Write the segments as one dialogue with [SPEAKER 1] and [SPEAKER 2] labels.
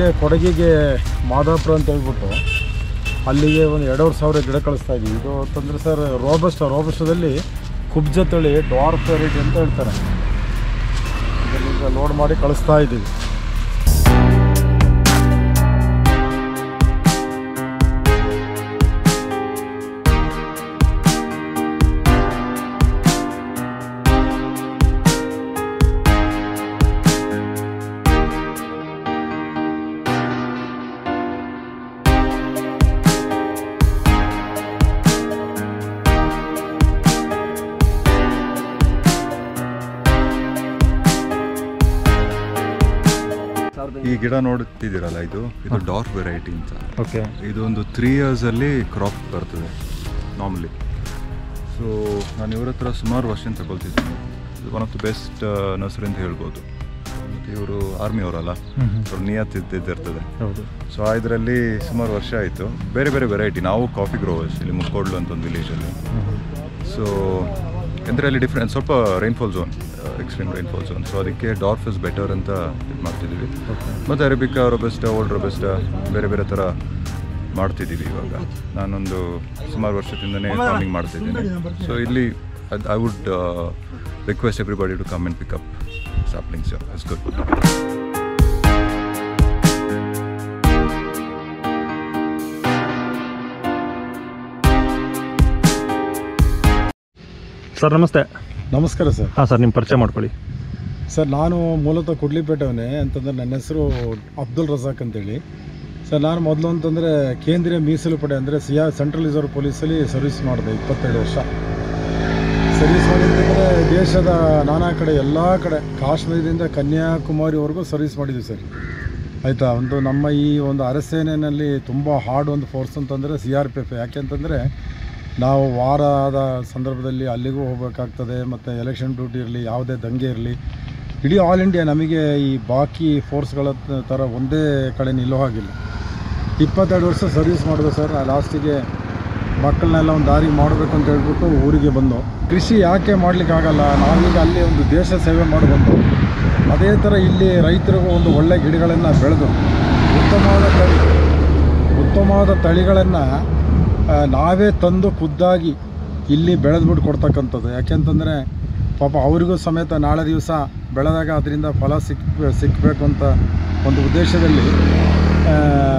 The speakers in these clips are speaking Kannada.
[SPEAKER 1] ಇಲ್ಲೇ ಕೊಡಗಿಗೆ ಮಾದಾಪುರ ಅಂತ ಹೇಳ್ಬಿಟ್ಟು ಅಲ್ಲಿಗೆ ಒಂದು ಎರಡೂವರೆ ಸಾವಿರ ಗಿಡ ಕಳಿಸ್ತಾ ಇದ್ದೀವಿ ಇದು ಅಂತಂದರೆ ಸರ್ ರೋಬಸ್ಟ ರೋಬಸ್ಟದಲ್ಲಿ ಕುಬ್ಜ ತಳಿ ಡಾರ್ಕ್ ವೆರೈಟಿ ಅಂತ ಹೇಳ್ತಾರೆ ಇದನ್ನೀಗ ಲೋಡ್ ಮಾಡಿ ಕಳಿಸ್ತಾ ಇದ್ದೀವಿ
[SPEAKER 2] ಈ ಗಿಡ ನೋಡುತ್ತಿದ್ದೀರಲ್ಲ ಇದು ಇದು ಡಾರ್ಕ್ ವೆರೈಟಿ ಅಂತ
[SPEAKER 1] ಓಕೆ
[SPEAKER 2] ಇದೊಂದು ತ್ರೀ ಇಯರ್ಸಲ್ಲಿ ಕ್ರಾಪ್ ಬರ್ತದೆ ನಾರ್ಮಲಿ ಸೊ ನಾನು ಇವ್ರ ಹತ್ರ ಸುಮಾರು ವರ್ಷದಿಂದ ತಗೊಳ್ತಿದ್ದೀನಿ one of the best nursery ಅಂತ ಹೇಳ್ಬೋದು ಮತ್ತು ಇವರು ಆರ್ಮಿ ಅವರಲ್ಲ ಅವ್ರ ನಿಯತ್ ಇದ್ದಿರ್ತದೆ
[SPEAKER 1] ಹೌದು
[SPEAKER 2] ಸೊ ಇದರಲ್ಲಿ ಸುಮಾರು ವರ್ಷ ಆಯಿತು ಬೇರೆ ಬೇರೆ ವೆರೈಟಿ ನಾವು ಕಾಫಿ ಗ್ರೋವರ್ಸ್ ಇಲ್ಲಿ ಮುಕ್ಕೋಡ್ಲು ಅಂತ ಒಂದು ವಿಲೇಜಲ್ಲಿ ಸೊ ಅಂದರೆ ಅಲ್ಲಿ ಡಿಫ್ರೆಂಟ್ ಸ್ವಲ್ಪ rainfall zone extreme rainfall zone so ಅದಕ್ಕೆ ಡಾರ್ಫ್ ಇಸ್ ಬೆಟರ್ ಅಂತ ಇದು ಮಾಡ್ತಿದ್ದೀವಿ ಮತ್ತು ಅರೇಬಿಕಾ ರೊಬೆಸ್ಟ ಓಲ್ಡ್ ರೊಬೆಸ್ಟ ಬೇರೆ ಬೇರೆ ಥರ ಮಾಡ್ತಿದ್ದೀವಿ ಇವಾಗ ನಾನೊಂದು ಸುಮಾರು ವರ್ಷದಿಂದನೇ ಫಾರ್ಮಿಂಗ್ ಮಾಡ್ತಿದ್ದೀನಿ ಸೊ ಇಲ್ಲಿ I would request everybody to come and pick up saplings it's good
[SPEAKER 3] sir ನಮಸ್ತೆ
[SPEAKER 1] ನಮಸ್ಕಾರ ಸರ್
[SPEAKER 3] ಹಾಂ ಸರ್ ನಿಮ್ಮ ಪರಿಚಯ ಮಾಡ್ಕೊಳ್ಳಿ
[SPEAKER 1] ಸರ್ ನಾನು ಮೂಲತಃ ಕುಡ್ಲಿಪೇಟವನೇ ಅಂತಂದರೆ ನನ್ನ ಹೆಸರು ಅಬ್ದುಲ್ ರಜಾಕ್ ಅಂತೇಳಿ ಸರ್ ನಾನು ಮೊದಲು ಅಂತಂದರೆ ಕೇಂದ್ರೀಯ ಮೀಸಲು ಪಡೆ ಅಂದರೆ ಸಿಯಾ ಸೆಂಟ್ರಲ್ ರಿಸರ್ವ್ ಪೊಲೀಸಲ್ಲಿ ಸರ್ವಿಸ್ ಮಾಡಿದೆ ಇಪ್ಪತ್ತೆರಡು ವರ್ಷ ಸರ್ವಿಸ್ ಮಾಡಿದ್ರೆ ದೇಶದ ನಾನಾ ಕಡೆ ಎಲ್ಲ ಕಡೆ ಕಾಶ್ಮೀರದಿಂದ ಕನ್ಯಾಕುಮಾರಿವರೆಗೂ ಸರ್ವಿಸ್ ಮಾಡಿದ್ವಿ ಸರ್ ಆಯಿತಾ ಒಂದು ನಮ್ಮ ಈ ಒಂದು ಅರಸೇನೆಯಲ್ಲಿ ತುಂಬ ಹಾರ್ಡ್ ಒಂದು ಫೋರ್ಸ್ ಅಂತಂದರೆ ಸಿ ಆರ್ ಪಿ ಎಫ್ ಯಾಕೆಂತಂದರೆ ನಾವು ವಾರದ ಸಂದರ್ಭದಲ್ಲಿ ಅಲ್ಲಿಗೂ ಹೋಗಬೇಕಾಗ್ತದೆ ಮತ್ತು ಎಲೆಕ್ಷನ್ ಡ್ಯೂಟಿ ಇರಲಿ ಯಾವುದೇ ದಂಗೆ ಇರಲಿ ಇಡೀ ಆಲ್ ಇಂಡಿಯಾ ನಮಗೆ ಈ ಬಾಕಿ ಫೋರ್ಸ್ಗಳ ಥರ ಒಂದೇ ಕಡೆ ನಿಲ್ಲೋ ಹಾಗಿಲ್ಲ ಇಪ್ಪತ್ತೆರಡು ವರ್ಷ ಸರ್ವಿಸ್ ಮಾಡಿದೆ ಸರ್ ಲಾಸ್ಟಿಗೆ ಮಕ್ಕಳನ್ನೆಲ್ಲ ಒಂದು ದಾರಿ ಮಾಡಬೇಕು ಅಂತ ಹೇಳ್ಬಿಟ್ಟು ಊರಿಗೆ ಬಂದು ಕೃಷಿ ಯಾಕೆ ಮಾಡಲಿಕ್ಕೆ ಆಗಲ್ಲ ನಾವೀಗ ಅಲ್ಲಿ ಒಂದು ದೇಶ ಸೇವೆ ಮಾಡಿ ಬಂದು ಅದೇ ಥರ ಇಲ್ಲಿ ರೈತರಿಗೂ ಒಂದು ಒಳ್ಳೆ ಗಿಡಗಳನ್ನು ಬೆಳೆದು ಉತ್ತಮವಾದ ತಳಿ ಉತ್ತಮವಾದ ತಳಿಗಳನ್ನು ನಾವೇ ತಂದು ಖುದ್ದಾಗಿ ಇಲ್ಲಿ ಬೆಳೆದ್ಬಿಟ್ಟು ಕೊಡ್ತಕ್ಕಂಥದ್ದು ಯಾಕೆಂತಂದರೆ ಪಾಪ ಅವರಿಗೂ ಸಮೇತ ನಾಳೆ ದಿವಸ ಬೆಳೆದಾಗ ಅದರಿಂದ ಫಲ ಸಿಕ್ ಸಿಕ್ಕಬೇಕು ಅಂತ ಒಂದು ಉದ್ದೇಶದಲ್ಲಿ ಆ,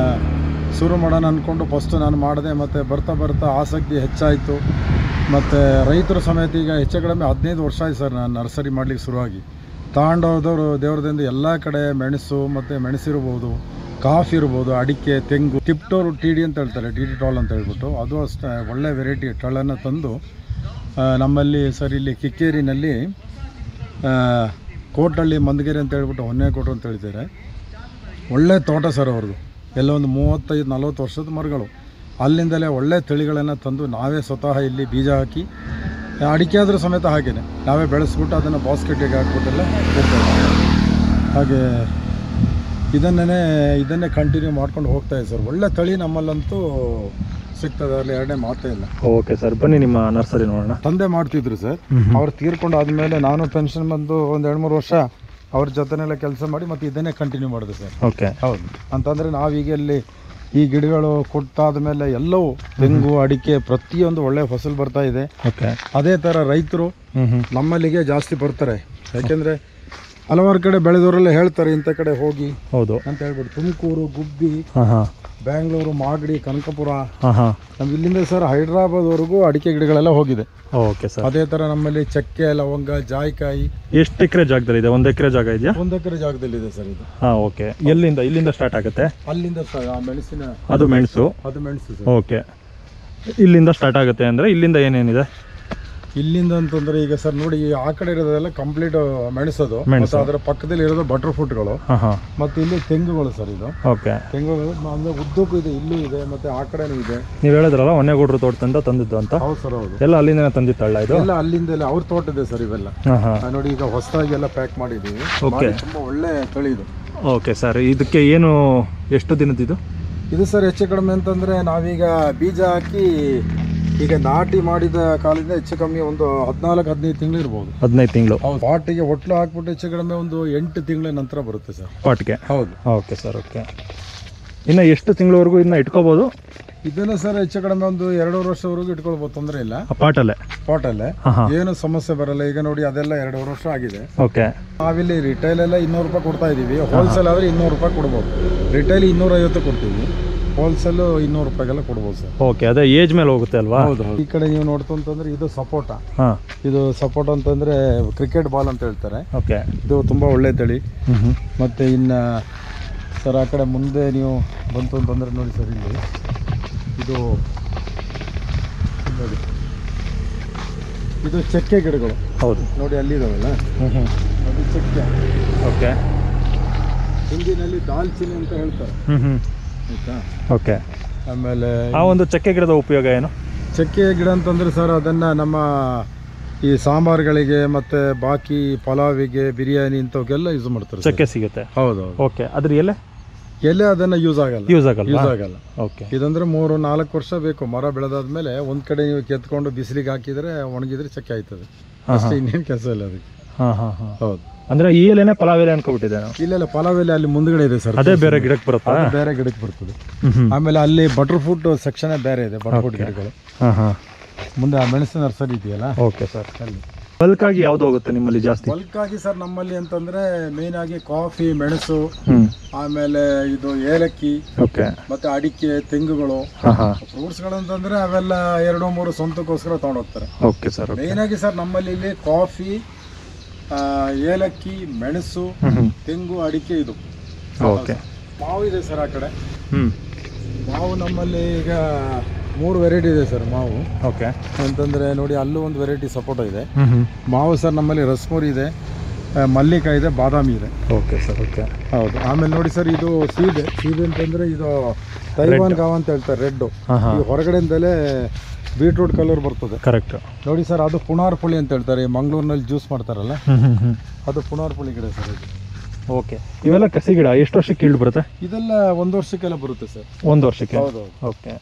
[SPEAKER 1] ಶುರು ಮಾಡೋಣ ಅಂದ್ಕೊಂಡು ಫಸ್ಟು ನಾನು ಮಾಡಿದೆ ಮತ್ತು ಬರ್ತಾ ಬರ್ತಾ ಆಸಕ್ತಿ ಹೆಚ್ಚಾಯಿತು ಮತ್ತು ರೈತರು ಸಮೇತ ಈಗ ಹೆಚ್ಚು ಕಡಿಮೆ ಹದಿನೈದು ವರ್ಷ ಆಯ್ತು ಸರ್ ನಾನು ನರ್ಸರಿ ಮಾಡಲಿಕ್ಕೆ ಶುರುವಾಗಿ ತಗೊಂಡೋದವರು ದೇವ್ರದಿಂದ ಎಲ್ಲ ಕಡೆ ಮೆಣಸು ಮತ್ತು ಮೆಣಸಿರ್ಬೋದು ಕಾಫಿ ಇರ್ಬೋದು ಅಡಿಕೆ ತೆಂಗು ಟಿಪ್ಟೋರು ಟಿ ಡಿ ಅಂತ ಹೇಳ್ತಾರೆ ಟಿ ಡಿ ಟಾಲ್ ಅಂತ ಹೇಳ್ಬಿಟ್ಟು ಅದು ಅಷ್ಟೇ ಒಳ್ಳೆ ವೆರೈಟಿ ಟಳ್ಳನ್ನು ತಂದು ಆ, ನಮ್ಮಲ್ಲಿ ಸರ್ ಇಲ್ಲಿ ಕಿಕ್ಕೇರಿನಲ್ಲಿ ಆ, ಕೋಟಹಳ್ಳಿ ಮಂದಗೆರೆ ಅಂತ ಹೇಳ್ಬಿಟ್ಟು ಹೊನ್ನೇಕೋಟು ಅಂತ ಹೇಳ್ತಾರೆ ಒಳ್ಳೆ ತೋಟ ಸರ್ ಅವ್ರದ್ದು ಎಲ್ಲ ಒಂದು ಮೂವತ್ತೈದು ನಲ್ವತ್ತು ವರ್ಷದ ಮರಗಳು ಅಲ್ಲಿಂದಲೇ ಒಳ್ಳೆ ತಳಿಗಳನ್ನು ತಂದು ನಾವೇ ಸ್ವತಃ ಇಲ್ಲಿ ಬೀಜ ಹಾಕಿ ಅಡಿಕೆ ಆದರೂ ಸಮೇತ ಹಾಗೇನೆ ನಾವೇ ಬೆಳೆಸ್ಬಿಟ್ಟು ಅದನ್ನು ಬಾಸ್ಕೆಟಿಗೆ ಹಾಕ್ಬಿಟ್ಟೆಲ್ಲ ಕೊಡ್ತೇವೆ ಹಾಗೆ ಇದನ್ನೇ ಇದನ್ನೇ ಕಂಟಿನ್ಯೂ ಮಾಡ್ಕೊಂಡು ಹೋಗ್ತಾ ಇದೆ ಸರ್ ಒಳ್ಳೆ ತಳಿ ನಮ್ಮಲ್ಲಂತೂ ಸಿಗ್ತದೆ ಅಲ್ಲಿ ಎರಡನೇ ಮಾತೇ ಇಲ್ಲ
[SPEAKER 3] ಓಕೆ ಸರ್ ಬನ್ನಿ ನಿಮ್ಮ ನರ್ಸರಿ ನೋಡೋಣ
[SPEAKER 1] ತಂದೆ ಮಾಡ್ತಿದ್ರು ಸರ್ ಅವ್ರು ತೀರ್ಕೊಂಡು ಆದಮೇಲೆ ನಾನು ಪೆನ್ಷನ್ ಬಂದು ಒಂದು ಎರಡು ಮೂರು ವರ್ಷ ಅವ್ರ ಜೊತೆನೆಲ್ಲ ಕೆಲಸ ಮಾಡಿ ಮತ್ತೆ ಇದನ್ನೇ ಕಂಟಿನ್ಯೂ ಮಾಡಿದೆ ಸರ್
[SPEAKER 3] ಓಕೆ
[SPEAKER 1] ಹೌದು ಅಂತಂದರೆ ನಾವೀಗ ಇಲ್ಲಿ ಈ ಗಿಡಗಳು ಕೊಟ್ಟಾದ ಮೇಲೆ ಎಲ್ಲವೂ ತೆಂಗು ಅಡಿಕೆ ಪ್ರತಿಯೊಂದು ಒಳ್ಳೆ ಫಸಲು ಬರ್ತಾ ಇದೆ
[SPEAKER 3] ಓಕೆ
[SPEAKER 1] ಅದೇ ಥರ ರೈತರು
[SPEAKER 3] ಹ್ಞೂ ಹ್ಞೂ
[SPEAKER 1] ನಮ್ಮಲ್ಲಿಗೆ ಜಾಸ್ತಿ ಬರ್ತಾರೆ ಯಾಕೆಂದರೆ ಹಲವಾರು ಕಡೆ ಬೆಳೆದವರೆಲ್ಲ ಹೇಳ್ತಾರೆ ಇಂಥ ಕಡೆ ಹೋಗಿ
[SPEAKER 3] ಹೌದು
[SPEAKER 1] ಅಂತ ಹೇಳ್ಬಿಟ್ಟು ತುಮಕೂರು ಗುಬ್ಬಿ
[SPEAKER 3] ಹಾಂ ಹಾಂ
[SPEAKER 1] ಬ್ಯಾಂಗ್ಳೂರು ಮಾಗಡಿ ಕನಕಪುರ
[SPEAKER 3] ಹಾಂ ಹಾಂ
[SPEAKER 1] ನಮ್ಮ ಇಲ್ಲಿಂದ ಸರ್ ಹೈದ್ರಾಬಾದ್ವರೆಗೂ ಅಡಿಕೆ ಗಿಡಗಳೆಲ್ಲ ಹೋಗಿದೆ
[SPEAKER 3] ಓಕೆ ಸರ್
[SPEAKER 1] ಅದೇ ಥರ ನಮ್ಮಲ್ಲಿ ಚಕ್ಕೆ ಲವಂಗ ಜಾಯಿಕಾಯಿ
[SPEAKER 3] ಎಷ್ಟು ಎಕರೆ ಜಾಗದಲ್ಲಿ ಇದೆ ಒಂದು ಎಕರೆ ಜಾಗ ಇದೆಯಾ
[SPEAKER 1] ಒಂದು ಎಕರೆ ಜಾಗದಲ್ಲಿದೆ ಸರ್ ಇದು
[SPEAKER 3] ಹಾಂ ಓಕೆ ಎಲ್ಲಿಂದ ಇಲ್ಲಿಂದ ಸ್ಟಾರ್ಟ್ ಆಗುತ್ತೆ
[SPEAKER 1] ಅಲ್ಲಿಂದ ಸರ್ ಆ ಮೆಣಸಿನ
[SPEAKER 3] ಅದು ಮೆಣಸು
[SPEAKER 1] ಅದು ಮೆಣಸು ಸರ್
[SPEAKER 3] ಓಕೆ ಇಲ್ಲಿಂದ ಸ್ಟಾರ್ಟ್ ಆಗುತ್ತೆ ಅಂದರೆ ಇಲ್ಲಿಂದ ಏನೇನಿದೆ
[SPEAKER 1] ಇಲ್ಲಿಂದ ಅಂತಂದ್ರೆ ಈಗ ಸರ್ ನೋಡಿ ಈ ಆ ಕಡೆ ಇರೋದೆಲ್ಲ ಕಂಪ್ಲೀಟ್ ಮೆಣಸದು
[SPEAKER 3] ಮೆಣಸು.
[SPEAKER 1] ಮತ್ತೆ ಅದರ ಪಕ್ಕದಲ್ಲಿ ಇರೋದು ಬಟರ್ ಫ್ರೂಟ್ಗಳು
[SPEAKER 3] ಹಾಂ ಹಾಂ
[SPEAKER 1] ಮತ್ತೆ ಇಲ್ಲಿ ತೆಂಗುಗಳು ಸರ್ ಇದು
[SPEAKER 3] ಓಕೆ
[SPEAKER 1] ತೆಂಗುಗಳು ಅಂದ್ರೆ ಉದ್ದಕ್ಕೂ ಇದೆ ಇಲ್ಲೂ ಇದೆ ಮತ್ತೆ ಆ ಕಡೆನೂ ಇದೆ
[SPEAKER 3] ನೀವು ಹೇಳಿದ್ರಲ್ಲ ಹೊನ್ನೇಗೌಡರು ತೋಟದಿಂದ ತಂದಿದ್ದು ಅಂತ
[SPEAKER 1] ಹೌದು ಸರ್ ಹೌದು
[SPEAKER 3] ಎಲ್ಲ ಅಲ್ಲಿಂದನೇ ತಂದಿತ್ತಲ್ಲ ಇದು
[SPEAKER 1] ಎಲ್ಲ ಅಲ್ಲಿಂದಲೇ ಅವ್ರ ತೋಟ ಇದೆ ಸರ್ ಇವೆಲ್ಲ
[SPEAKER 3] ಹಾಂ ಹಾಂ
[SPEAKER 1] ಆ, ನೋಡಿ ಈಗ ಹೊಸದಾಗಿ ಎಲ್ಲ ಪ್ಯಾಕ್ ಮಾಡಿದ್ದೀವಿ
[SPEAKER 3] Okay.
[SPEAKER 1] ಮಾಡಿ ತುಂಬಾ ಒಳ್ಳೆ ತಳಿ ಇದು
[SPEAKER 3] ಓಕೆ ಸರ್ ಇದಕ್ಕೆ ಏನು ಎಷ್ಟು ದಿನದಿದು
[SPEAKER 1] ಇದು ಸರ್ ಹೆಚ್ಚು ಕಡಿಮೆ ಅಂತಂದ್ರೆ ನಾವೀಗ ಬೀಜ ಹಾಕಿ ಈಗ ನಾಟಿ ಮಾಡಿದ ಕಾಲದಿಂದ ಹೆಚ್ಚು ಕಮ್ಮಿ ಒಂದು ಹದಿನಾಲ್ಕು ಹದಿನೈದು ತಿಂಗಳು ಇರ್ಬೋದು
[SPEAKER 3] ಹದಿನೈದು ತಿಂಗಳು
[SPEAKER 1] ಹೌದು ಪಾಟಿಗೆ ಒಟ್ಲು ಹಾಕ್ಬಿಟ್ಟು ಹೆಚ್ಚು ಕಡಿಮೆ ಒಂದು ಎಂಟು ತಿಂಗಳ ನಂತರ ಬರುತ್ತೆ ಸರ್
[SPEAKER 3] ಪಾಟ್ಗೆ
[SPEAKER 1] ಹೌದು
[SPEAKER 3] ಓಕೆ ಸರ್ ಓಕೆ ಇನ್ನು ಎಷ್ಟು ತಿಂಗಳವರೆಗೂ ಇದನ್ನ ಇಟ್ಕೋಬೋದು
[SPEAKER 1] ಇದೆಲ್ಲ ಸರ್ ಹೆಚ್ಚು ಕಡಿಮೆ ಒಂದು ಎರಡೂವರೆ ವರ್ಷವರೆಗೂ ಇಟ್ಕೊಳ್ಬೋದು ತೊಂದರೆ ಇಲ್ಲ
[SPEAKER 3] ಆ ಪಾಟಲ್ಲೇ
[SPEAKER 1] ಪಾಟಲ್ಲೇ
[SPEAKER 3] ಹಾಂ ಹಾಂ
[SPEAKER 1] ಏನು ಸಮಸ್ಯೆ ಬರಲ್ಲ ಈಗ ನೋಡಿ ಅದೆಲ್ಲ ಎರಡೂವರೆ ವರ್ಷ ಆಗಿದೆ
[SPEAKER 3] ಓಕೆ
[SPEAKER 1] ನಾವಿಲ್ಲಿ ರಿಟೈಲ್ ಎಲ್ಲ ಇನ್ನೂರು ರೂಪಾಯಿ ಕೊಡ್ತಾ ಇದೀವಿ ಹೋಲ್ಸೇಲ್ ಆದರೆ ಇನ್ನೂರು ರೂಪಾಯಿ ಕೊಡ್ಬೋದು ರಿಟೈಲ್ ಇನ್ನೂರೈವತ್ತು ಕೊಡ್ತೀವಿ ಹೋಲ್ಸೇಲು ಇನ್ನೂರು ರೂಪಾಯಿಗೆಲ್ಲ ಕೊಡ್ಬೋದು ಸರ್
[SPEAKER 3] ಓಕೆ ಅದೇ ಏಜ್ ಮೇಲೆ ಹೋಗುತ್ತೆ ಅಲ್ವಾ
[SPEAKER 1] ಹೌದು ಈ ಕಡೆ ನೀವು ನೋಡ್ತು ಅಂತಂದ್ರೆ ಇದು ಸಪೋಟ
[SPEAKER 3] ಹಾಂ
[SPEAKER 1] ಇದು ಸಪೋಟ ಅಂತಂದ್ರೆ ಕ್ರಿಕೆಟ್ ಬಾಲ್ ಅಂತ ಹೇಳ್ತಾರೆ
[SPEAKER 3] ಓಕೆ
[SPEAKER 1] ಇದು ತುಂಬ ಒಳ್ಳೆ ತಳಿ
[SPEAKER 3] ಹ್ಞೂ ಹ್ಞೂ
[SPEAKER 1] ಮತ್ತು ಇನ್ನು ಸರ್ ಆ ಕಡೆ ಮುಂದೆ ನೀವು ಬಂತು ಅಂತಂದ್ರೆ ನೋಡಿ ಸರ್ ಇಲ್ಲಿ ಇದು ನೋಡಿ ಇದು ಚಕ್ಕೆ ಗಿಡಗಳು
[SPEAKER 3] ಹೌದು
[SPEAKER 1] ನೋಡಿ ಅಲ್ಲಿದಾವಲ್ಲ
[SPEAKER 3] ಹ್ಞೂ ಹ್ಞೂ
[SPEAKER 1] ಅದು ಚಕ್ಕೆ
[SPEAKER 3] ಓಕೆ
[SPEAKER 1] ಹಿಂದಿನಲ್ಲಿ ದಾಲ್ಚಿನ್ನಿ ಅಂತ ಹೇಳ್ತಾರೆ
[SPEAKER 3] ಹ್ಞೂ ಹ್ಞೂ
[SPEAKER 1] ಆಯ್ತಾ
[SPEAKER 3] ಓಕೆ
[SPEAKER 1] ಆಮೇಲೆ
[SPEAKER 3] ಆ ಒಂದು ಚಕ್ಕೆ ಗಿಡದ ಉಪಯೋಗ ಏನು
[SPEAKER 1] ಚಕ್ಕೆ ಗಿಡ ಅಂತಂದ್ರೆ ಸರ್ ಅದನ್ನು ನಮ್ಮ ಈ ಸಾಂಬಾರುಗಳಿಗೆ ಮತ್ತು ಬಾಕಿ ಪಲಾವಿಗೆ ಬಿರಿಯಾನಿ ಇಂಥವಕ್ಕೆಲ್ಲ ಯೂಸ್ ಮಾಡ್ತಾರೆ ಸರ್.
[SPEAKER 3] ಚಕ್ಕೆ ಸಿಗುತ್ತೆ
[SPEAKER 1] ಹೌದು
[SPEAKER 3] ಓಕೆ ಅದ್ರ ಎಲೆ
[SPEAKER 1] ಎಲೆ ಅದನ್ನು ಯೂಸ್ ಆಗಲ್ಲ
[SPEAKER 3] ಯೂಸ್ ಆಗಲ್ಲ
[SPEAKER 1] ಯೂಸ್ ಆಗಲ್ಲ
[SPEAKER 3] ಓಕೆ
[SPEAKER 1] ಇದಂದ್ರೆ ಮೂರು ನಾಲ್ಕು ವರ್ಷ ಬೇಕು ಮರ ಬೆಳೆದಾದ್ಮೇಲೆ ಒಂದ್ ಕಡೆ ನೀವು ಕೆತ್ಕೊಂಡು ಬಿಸಿಲಿಗೆ ಹಾಕಿದ್ರೆ ಒಣಗಿದ್ರೆ ಚಕ್ಕೆ ಆಯ್ತದೆ ಅಷ್ಟೇ ಇನ್ನೇನು ಕೆಲಸ ಇಲ್ಲ ಅದಕ್ಕೆ
[SPEAKER 3] ಹಾಂ ಹಾಂ ಹಾಂ
[SPEAKER 1] ಹೌದು
[SPEAKER 3] ಅಂದರೆ ಈ ಎಲೆನೇ ಪಲಾವ್ ಎಲೆ ಅನ್ಕೊಬಿಟ್ಟಿದೆ ನಾವು
[SPEAKER 1] ಇಲ್ಲೆಲ್ಲ ಪಲಾವೆಲೆ ಅಲ್ಲಿ ಮುಂದ್ಗಡೆ ಇದೆ ಸರ್
[SPEAKER 3] ಅದೇ ಬೇರೆ ಗಿಡಕ್ಕೆ ಬರುತ್ತಾ
[SPEAKER 1] ಅದು ಬೇರೆ ಗಿಡಕ್ಕೆ ಬರ್ತದೆ
[SPEAKER 3] ಹ್ಞೂ ಹ್ಞೂ
[SPEAKER 1] ಆಮೇಲೆ ಅಲ್ಲಿ ಬಟರ್ ಫ್ರೂಟ್ ಸೆಕ್ಷನ್ ಬೇರೆ ಇದೆ ಬಟರ್ ಫ್ರೂಟ್ ಗಿಡಗಳು
[SPEAKER 3] ಹಾಂ ಹಾಂ
[SPEAKER 1] ಮುಂದೆ ಆ ಮೆಣಸಿನ ನರ್ಸರಿ ಇದೆಯಲ್ಲ
[SPEAKER 3] ಓಕೆ ಸರ್
[SPEAKER 1] ಅಲ್ಲಿ
[SPEAKER 3] ಬಲ್ಕ್ ಆಗಿ ಯಾವ್ದು ಹೋಗುತ್ತೆ ನಿಮ್ಮಲ್ಲಿ ಜಾಸ್ತಿ
[SPEAKER 1] ಬಲ್ಕ್ ಆಗಿ ಸರ್ ನಮ್ಮಲ್ಲಿ ಅಂತಂದ್ರೆ ಮೇನ್ ಆಗಿ ಕಾಫಿ ಮೆಣಸು
[SPEAKER 3] ಹ್ಞೂ
[SPEAKER 1] ಆಮೇಲೆ ಇದು ಏಲಕ್ಕಿ
[SPEAKER 3] ಓಕೆ
[SPEAKER 1] ಮತ್ತೆ ಅಡಿಕೆ ತೆಂಗುಗಳು
[SPEAKER 3] ಹಾಂ ಹಾಂ
[SPEAKER 1] ಫ್ರೂಟ್ಸ್ಗಳಂತಂದ್ರೆ ಅವೆಲ್ಲ ಎರಡು ಮೂರು ಸ್ವಂತಕ್ಕೋಸ್ಕರ ತಗೊಂಡೋಗ್ತಾರೆ
[SPEAKER 3] ಓಕೆ ಸರ್ ಓಕೆ
[SPEAKER 1] ಮೇನ್ ಆಗಿ ಸರ್ ನಮ್ಮಲ್ಲಿ ಇಲ್ಲಿ ಕಾಫಿ ಆ, ಏಲಕ್ಕಿ ಮೆಣಸು
[SPEAKER 3] ಹ್ಞೂ ಹ್ಞೂ
[SPEAKER 1] ತೆಂಗು ಅಡಿಕೆ ಇದು
[SPEAKER 3] ಓಕೆ
[SPEAKER 1] ಮಾವು ಇದೆ ಸರ್ ಆ ಕಡೆ
[SPEAKER 3] ಹ್ಞೂ
[SPEAKER 1] ಮಾವು ನಮ್ಮಲ್ಲಿ ಈಗ ಮೂರು ವೆರೈಟಿ ಇದೆ ಸರ್ ಮಾವು
[SPEAKER 3] ಓಕೆ
[SPEAKER 1] ಅಂತಂದ್ರೆ ನೋಡಿ ಅಲ್ಲೂ ಒಂದು ವೆರೈಟಿ ಸಪೋಟ ಇದೆ
[SPEAKER 3] ಹ್ಞೂ ಹ್ಞೂ
[SPEAKER 1] ಮಾವು ಸರ್ ನಮ್ಮಲ್ಲಿ ರಸ್ಮೂರಿ ಇದೆ ಆ, ಮಲ್ಲಿಕ ಇದೆ ಬಾದಾಮಿ ಇದೆ
[SPEAKER 3] ಓಕೆ ಸರ್ ಓಕೆ
[SPEAKER 1] ಹೌದು ಆಮೇಲೆ ನೋಡಿ ಸರ್ ಇದು ಸೀಬೆ ಸೀಬೆ ಅಂತಂದ್ರೆ ಇದು ತೈವಾನ್ ಗಾವ್ ಅಂತ ಹೇಳ್ತಾರೆ ರೆಡ್ಡು
[SPEAKER 3] ಹಾಂ
[SPEAKER 1] ಈ
[SPEAKER 3] ಹಾಂ
[SPEAKER 1] ಹೊರಗಡೆಯಿಂದಲೇ ಬೀಟ್ರೂಟ್ ಕಲರ್ ಬರ್ತದೆ
[SPEAKER 3] ಕರೆಕ್ಟ್
[SPEAKER 1] ನೋಡಿ ಸರ್ ಅದು ಪುಣಾರ್ ಪುಳಿ ಅಂತ ಹೇಳ್ತಾರೆ ಈ ಮಂಗಳೂರಿನಲ್ಲಿ ಜ್ಯೂಸ್ ಮಾಡ್ತಾರಲ್ಲ
[SPEAKER 3] ಹ್ಞೂ ಹ್ಞೂ ಹ್ಞೂ
[SPEAKER 1] ಅದು ಪುಣಾರ್ ಪುಳಿ ಗಿಡ ಸರ್ ಇದು
[SPEAKER 3] ಓಕೆ ಇವೆಲ್ಲ ಕಸಿ ಗಿಡ ಎಷ್ಟು ವರ್ಷಕ್ಕೆ ಇಳ್ದು ಬರುತ್ತೆ
[SPEAKER 1] ಇದೆಲ್ಲ ಒಂದು ವರ್ಷಕ್ಕೆಲ್ಲ ಬರುತ್ತೆ ಸರ್
[SPEAKER 3] ಒಂದು ವರ್ಷಕ್ಕೆ
[SPEAKER 1] ಹೌದು
[SPEAKER 3] ಓಕೆ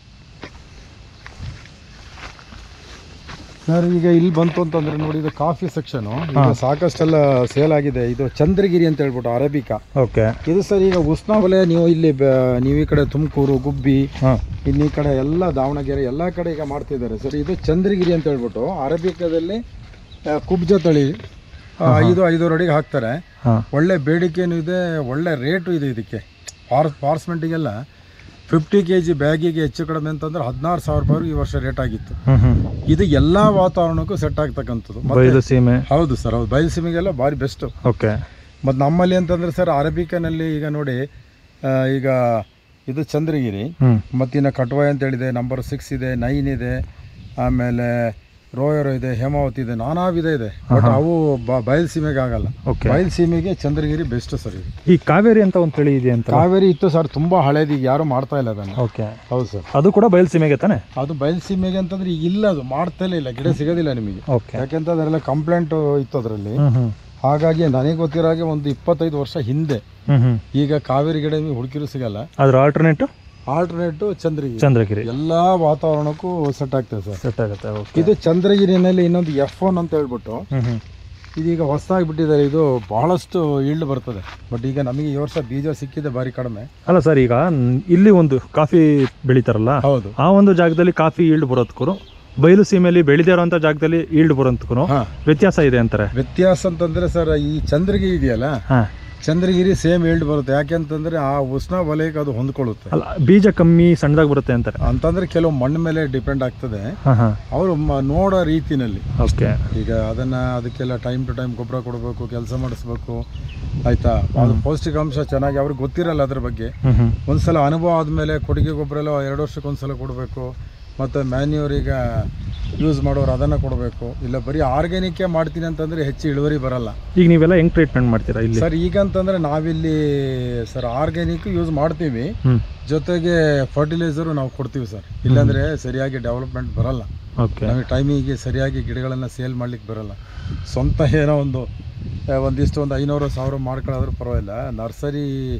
[SPEAKER 1] ಸರ್ ಈಗ ಇಲ್ಲಿ ಬಂತು ಅಂತಂದ್ರೆ ನೋಡಿ ಇದು ಕಾಫಿ ಸೆಕ್ಷನ್ ಈಗ ಸಾಕಷ್ಟೆಲ್ಲ ಸೇಲ್ ಆಗಿದೆ ಇದು ಚಂದ್ರಗಿರಿ ಅಂತ ಹೇಳ್ಬಿಟ್ಟು ಅರೇಬಿಕಾ
[SPEAKER 3] ಓಕೆ
[SPEAKER 1] ಇದು ಸರ್ ಈಗ ಉಷ್ಣವಲಯ ನೀವು ಇಲ್ಲಿ ಬ- ನೀವು ಈ ಕಡೆ ತುಮಕೂರು ಗುಬ್ಬಿ
[SPEAKER 3] ಹಾಂ
[SPEAKER 1] ಇನ್ನು ಈ ಕಡೆ ಎಲ್ಲ ದಾವಣಗೆರೆ ಎಲ್ಲ ಕಡೆ ಈಗ ಮಾಡ್ತಿದ್ದಾರೆ ಸರ್ ಇದು ಚಂದ್ರಗಿರಿ ಅಂತ ಹೇಳ್ಬಿಟ್ಟು ಅರೇಬಿಕಾದಲ್ಲಿ ಆ, ಕುಬ್ಜ ತಳಿ ಆ, ಐದು ಐದೂವರೆ ಅಡಿಗೆ ಹಾಕ್ತಾರೆ
[SPEAKER 3] ಹಾಂ
[SPEAKER 1] ಒಳ್ಳೆ ಬೇಡಿಕೆನೂ ಇದೆ ಒಳ್ಳೆ ರೇಟು ಇದೆ ಇದಕ್ಕೆ ಪಾರ್ಸ್ ಪಾರ್ಸ್ಮೆಂಟಿಗೆಲ್ಲ ಫಿಫ್ಟಿ ಕೆ ಜಿ ಬ್ಯಾಗಿಗೆ ಹೆಚ್ಚು ಕಡಿಮೆ ಅಂತಂದ್ರೆ ಹದಿನಾರು ಸಾವಿರ ರೂಪಾಯಿ ಈ ವರ್ಷ ರೇಟ್ ಆಗಿತ್ತು
[SPEAKER 3] ಹ್ಞೂ ಹ್ಞೂ
[SPEAKER 1] ಇದು ಎಲ್ಲ ವಾತಾವರಣಕ್ಕೂ ಸೆಟ್ ಆಗ್ತಕ್ಕಂಥದ್ದು ಮತ್ತೆ
[SPEAKER 3] ಬೈಲು ಸೀಮೆ
[SPEAKER 1] ಹೌದು ಸರ್ ಹೌದು ಬಯಲುಸೀಮೆಗೆಲ್ಲ ಭಾರಿ ಬೆಸ್ಟು
[SPEAKER 3] ಓಕೆ
[SPEAKER 1] ಮತ್ತು ನಮ್ಮಲ್ಲಿ ಅಂತಂದ್ರೆ ಸರ್ ಅರೇಬಿಕನಲ್ಲಿ ಈಗ ನೋಡಿ ಆ, ಈಗ ಇದು ಚಂದ್ರಗಿರಿ
[SPEAKER 3] ಹ್ಞೂ
[SPEAKER 1] ಮತ್ತಿನ್ನು ಕಟ್ವಾಯ್ ಅಂತ ಹೇಳಿದೆ ನಂಬರ್ ಸಿಕ್ಸ್ ಇದೆ ನೈನ್ ಇದೆ ಆಮೇಲೆ ರೋಯರ್ ಇದೆ ಹೇಮಾವತಿ ಇದೆ ನಾನಾ ವಿಧ ಇದೆ ಬಟ್ ಅವು ಬ- ಬಯಲುಸೀಮೆಗೆ ಆಗಲ್ಲ
[SPEAKER 3] ಓಕೆ
[SPEAKER 1] ಬಯಲುಸೀಮೆಗೆ ಚಂದ್ರಗಿರಿ ಬೆಸ್ಟ್ ಸರ್ ಇದು
[SPEAKER 3] ಈ ಕಾವೇರಿ ಅಂತ ಒಂದು ತಳಿ ಇದೆ ಅಂತ
[SPEAKER 1] ಕಾವೇರಿ ಇತ್ತು ಸರ್ ತುಂಬಾ ಹಳೇದು ಈಗ ಯಾರು ಮಾಡ್ತಾ ಇಲ್ಲ ಅದನ್ನು
[SPEAKER 3] ಓಕೆ
[SPEAKER 1] ಹೌದು ಸರ್
[SPEAKER 3] ಅದು ಕೂಡ ಬಯಲು ಸೀಮೆಗೆ ತಾನೆ
[SPEAKER 1] ಅದು ಬಯಲುಸೀಮೆಗೆ ಅಂತಂದ್ರೆ ಈಗ ಇಲ್ಲ ಅದು ಮಾಡ್ತಲೇ ಇಲ್ಲ ಗಿಡ ಸಿಗೋದಿಲ್ಲ ನಿಮಗೆ
[SPEAKER 3] ಓಕೆ
[SPEAKER 1] ಯಾಕೆಂತ ಅದರೆಲ್ಲ ಕಂಪ್ಲೇಂಟ್ ಇತ್ತು ಅದರಲ್ಲಿ
[SPEAKER 3] ಹ್ಞೂ ಹ್ಞೂ
[SPEAKER 1] ಹಾಗಾಗಿ ನನಗೆ ಗೊತ್ತಿರೋ ಹಾಗೆ ಒಂದು ಇಪ್ಪತ್ತೈದು ವರ್ಷ ಹಿಂದೆ
[SPEAKER 3] ಹ್ಞೂ ಹ್ಞೂ
[SPEAKER 1] ಈಗ ಕಾವೇರಿ ಗಿಡ ನಿಮಗೆ ಹುಡುಕಿರು ಸಿಗಲ್ಲ
[SPEAKER 3] ಅದ್ರ ಆಲ್ಟರ್ನೇಟು
[SPEAKER 1] ಆಲ್ಟರ್ನೇಟು ಚಂದ್ರಗಿರಿ
[SPEAKER 3] ಚಂದ್ರಗಿರಿ
[SPEAKER 1] ಎಲ್ಲ ವಾತಾವರಣಕ್ಕೂ ಸೆಟ್ ಆಗ್ತದೆ ಸರ್
[SPEAKER 3] ಸೆಟ್ ಆಗುತ್ತೆ ಓಕೆ
[SPEAKER 1] ಇದು ಚಂದ್ರಗಿರಿನಲ್ಲಿ ಇನ್ನೊಂದು ಎಫ್ ಒನ್ ಅಂತ ಹೇಳ್ಬಿಟ್ಟು
[SPEAKER 3] ಹ್ಞೂ ಹ್ಞೂ
[SPEAKER 1] ಇದೀಗ ಹೊಸದಾಗಿ ಬಿಟ್ಟಿದ್ದಾರೆ ಇದು ಬಹಳಷ್ಟು ಈಲ್ಡ್ ಬರ್ತದೆ ಬಟ್ ಈಗ ನಮಗೆ ಈ ವರ್ಷ ಬೀಜ ಸಿಕ್ಕಿದೆ ಭಾರಿ ಕಡಿಮೆ
[SPEAKER 3] ಅಲ್ಲ ಸರ್ ಈಗ ನ್- ಇಲ್ಲಿ ಒಂದು ಕಾಫಿ ಬೆಳಿತಾರಲ್ಲ
[SPEAKER 1] ಹೌದು
[SPEAKER 3] ಆ ಒಂದು ಜಾಗದಲ್ಲಿ ಕಾಫಿ ಈಲ್ಡ್ ಬರೋದಕ್ಕೂ ಬಯಲು ಸೀಮೆಯಲ್ಲಿ ಬೆಳೆದೇ ಇರೋಂಥ ಜಾಗದಲ್ಲಿ ಈಲ್ಡ್ ಬರೋದಕ್ಕೂ
[SPEAKER 1] ಹಾ
[SPEAKER 3] ವ್ಯತ್ಯಾಸ ಇದೆ ಅಂತಾರೆ
[SPEAKER 1] ವ್ಯತ್ಯಾಸ ಅಂತಂದ್ರೆ ಸರ್ ಈ ಚಂದ್ರಗಿರಿ ಇದೆಯಲ್ಲ
[SPEAKER 3] ಹಾಂ
[SPEAKER 1] ಚಂದ್ರಗಿರಿ ಸೇಮ್ ಈಲ್ಡ್ ಬರುತ್ತೆ ಯಾಕೆಂತಂದ್ರೆ ಆ ಉಷ್ಣ ವಲಯಕ್ಕೆ ಅದು ಹೊಂದ್ಕೊಳ್ಳುತ್ತೆ
[SPEAKER 3] ಅಲ್ಲ ಬೀಜ ಕಮ್ಮಿ ಸಣ್ಣದಾಗಿ ಬರುತ್ತೆ ಅಂತಾರೆ
[SPEAKER 1] ಅಂತಂದ್ರೆ ಕೆಲವು ಮಣ್ಣು ಮೇಲೆ ಡಿಪೆಂಡ್ ಆಗ್ತದೆ
[SPEAKER 3] ಹಾಂ ಹಾಂ
[SPEAKER 1] ಅವರು ನೋಡೋ ರೀತಿನಲ್ಲಿ
[SPEAKER 3] ಓಕೆ
[SPEAKER 1] ಈಗ ಅದನ್ನ ಅದಕ್ಕೆಲ್ಲ ಟೈಮ್ ಟು ಟೈಮ್ ಗೊಬ್ಬರ ಕೊಡಬೇಕು ಕೆಲಸ ಮಾಡಿಸ್ಬೇಕು ಆಯ್ತಾ ಅದು ಪೌಷ್ಟಿಕಾಂಶ ಚೆನ್ನಾಗಿ ಅವ್ರಿಗೆ ಗೊತ್ತಿರಲ್ಲ ಅದ್ರ ಬಗ್ಗೆ
[SPEAKER 3] ಹ್ಞೂ ಹ್ಞೂ
[SPEAKER 1] ಒಂದ್ಸಲ ಅನುಭವ ಆದಮೇಲೆ ಕೊಡುಗೆ ಗೊಬ್ಬರ ಎಲ್ಲ ಎರಡು ವರ್ಷಕ್ಕೆ ಒಂದ್ಸಲ ಕೊಡಬೇಕು ಮತ್ತು ಮ್ಯಾನ್ಯೂರ್ ಈಗ ಯೂಸ್ ಮಾಡೋರು ಅದನ್ನು ಕೊಡಬೇಕು ಇಲ್ಲ ಬರೀ ಆರ್ಗ್ಯಾನಿಕ್ಕೇ ಮಾಡ್ತೀನಿ ಅಂತಂದರೆ ಹೆಚ್ಚು ಇಳುವರಿ ಬರಲ್ಲ
[SPEAKER 3] ಈಗ ನೀವೆಲ್ಲ ಹೆಂಗ್ ಟ್ರೀಟ್ಮೆಂಟ್ ಮಾಡ್ತೀರಾ ಇಲ್ಲಿ
[SPEAKER 1] ಸರ್ ಈಗ ಅಂತಂದರೆ ನಾವಿಲ್ಲಿ ಸರ್ ಆರ್ಗ್ಯಾನಿಕ್ ಯೂಸ್ ಮಾಡ್ತೀವಿ
[SPEAKER 3] ಹ್ಞೂ
[SPEAKER 1] ಜೊತೆಗೆ ಫರ್ಟಿಲೈಸರು ನಾವು ಕೊಡ್ತೀವಿ ಸರ್ ಇಲ್ಲಾಂದರೆ ಸರಿಯಾಗಿ ಡೆವಲಪ್ಮೆಂಟ್ ಬರಲ್ಲ
[SPEAKER 3] ಓಕೆ
[SPEAKER 1] ನಮಗೆ ಟೈಮಿಗೆ ಸರಿಯಾಗಿ ಗಿಡಗಳನ್ನು ಸೇಲ್ ಮಾಡ್ಲಿಕ್ಕೆ ಬರಲ್ಲ ಸ್ವಂತ ಏನೋ ಒಂದು ಆ, ಒಂದಿಷ್ಟು ಒಂದು ಐನೂರು ಸಾವಿರ ಮಾಡ್ಕೊಳ್ಳೋದ್ರೂ ಪರವಾಗಿಲ್ಲ ನರ್ಸರಿ